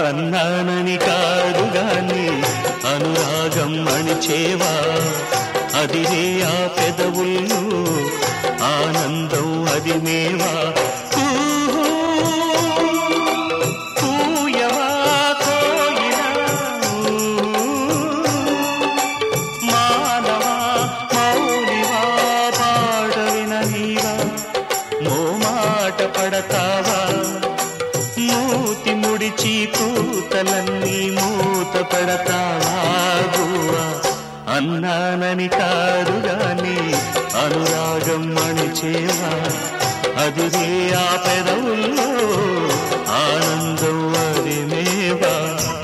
అన్నానని కాదు గాని అనురాగం అణిచేవా అదిరే ఆ పెదవుల్లో ఆనందం అది మేవా ఊహూ, పూయవా కోయిలా, మానవా మౌనివా పాడవిన నీవా మోమాట పడతావా మూతి ముడిచి పూతలన్నీ మూత పడతావా గువ్వా అన్నానని కాదు గాని అనురాగం అణిచేవా అదిరే ఆ పెదవుల్లో ఆనందం అది మేవా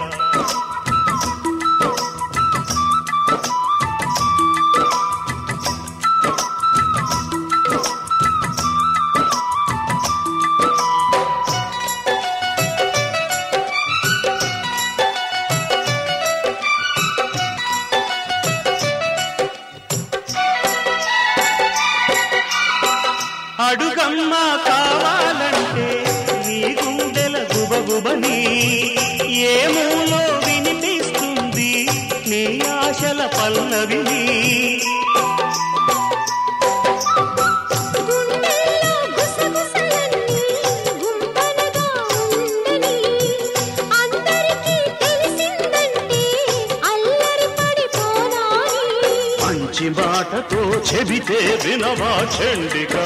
అడుగమ్మా కావాలంటే నీ గుండెల గుబగుబని ఏ మూలో వినిపిస్తుంది నీ ఆశల పల్లవిని గుండెల్లో గుసగుసలన్నీ గుంపనగా ఉండని అందరికీ తెలిసిందంటే అల్లరి పడిపోనాని మంచి మాటతో చెబితే వినవా చండికా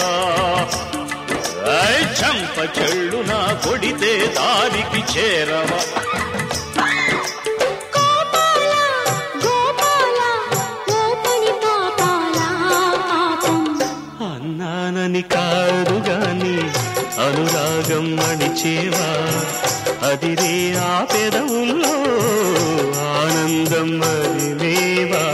ఐ చంప చెళ్ళున కొడితే దారికి చేరవా గోపాల గోపాల ఓపని పాపాల పాపం అన్నానని కాదు గాని అనురాగం అణిచేవా అదిరే ఆ పెదవుల్లో ఆనందం అది మేవా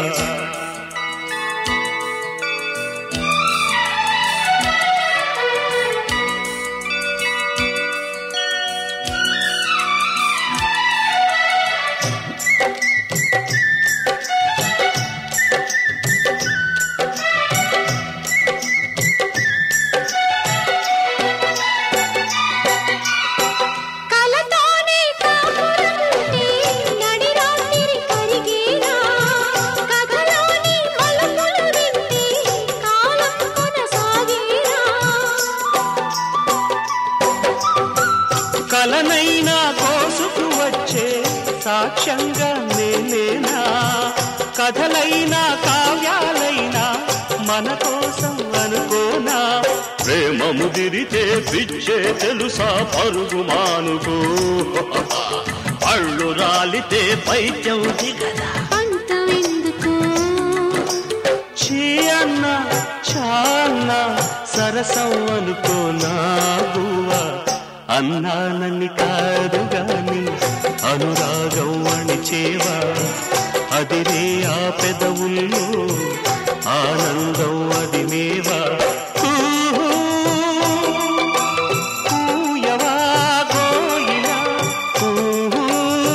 కలతోనే కాపురముంటే నడి రాత్రి కరిగేనా కథలోని మలుపులు వింటే కాలం కొనసాగేనా కలనైనా కోసుకు వచ్చే సాక్ష్యంగా నేనేనా కథలైనా కావ్యాలైనా మన కోసం అనుకోనా ప్రేమ ముదిరితే పిచ్చే తెలుసా పరుగు మానుకో పళ్ళు రాలితే పైత్యం దిగదా అంతవెందుకు చీ అన్న చాన్న సరసం అనుకో నా గువ్వా అన్నానని కాదు గాని అనురాగం అణిచేవా అదిరే ఆ పెదవుల్లో ఆనందం అది మేవా ఊహూ, పూయవా కోయిలా, ఊహూ,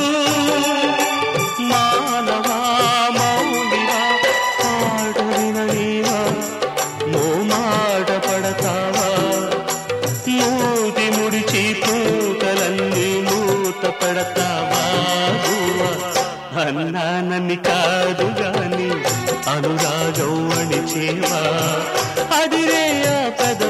మానవా మౌనివా పాడవిన నీవా మోమాట పడతావా మూతి ముడిచి పూతలన్నీ మూత పడతావా గువ్వా? అన్నానని కాదు గాని అనురాగం అణిచేవా అదిరే ఆ పెద